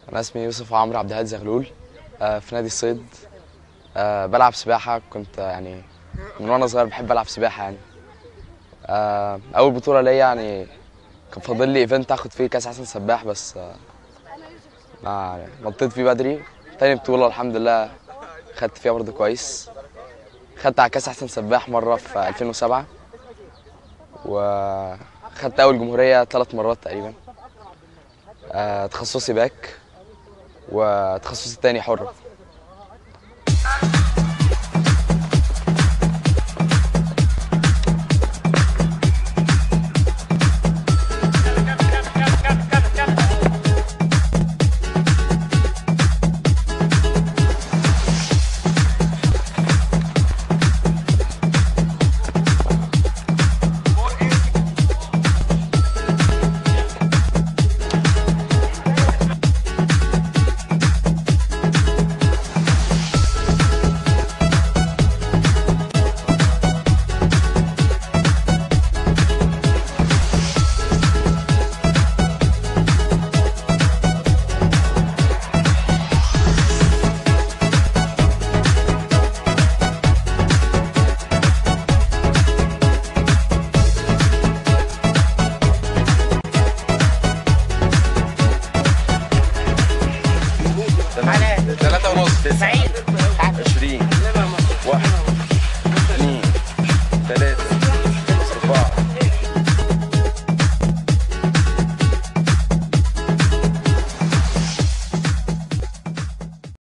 انا اسمي يوسف عمرو عبد الهادي زغلول آه، في نادي الصيد آه، بلعب سباحه كنت آه، يعني من وانا صغير بحب العب سباحه يعني آه، اول بطوله ليا يعني كان فاضل لي ايفنت اخد فيه كاس احسن سباح بس آه، ما يعني نطيت فيه بدري تاني بطوله الحمد لله خدت فيها برضه كويس خدت على كاس احسن سباح مره في 2007 وخدت اول جمهوريه ثلاث مرات تقريبا آه، تخصصي باك وتخصصي التاني حر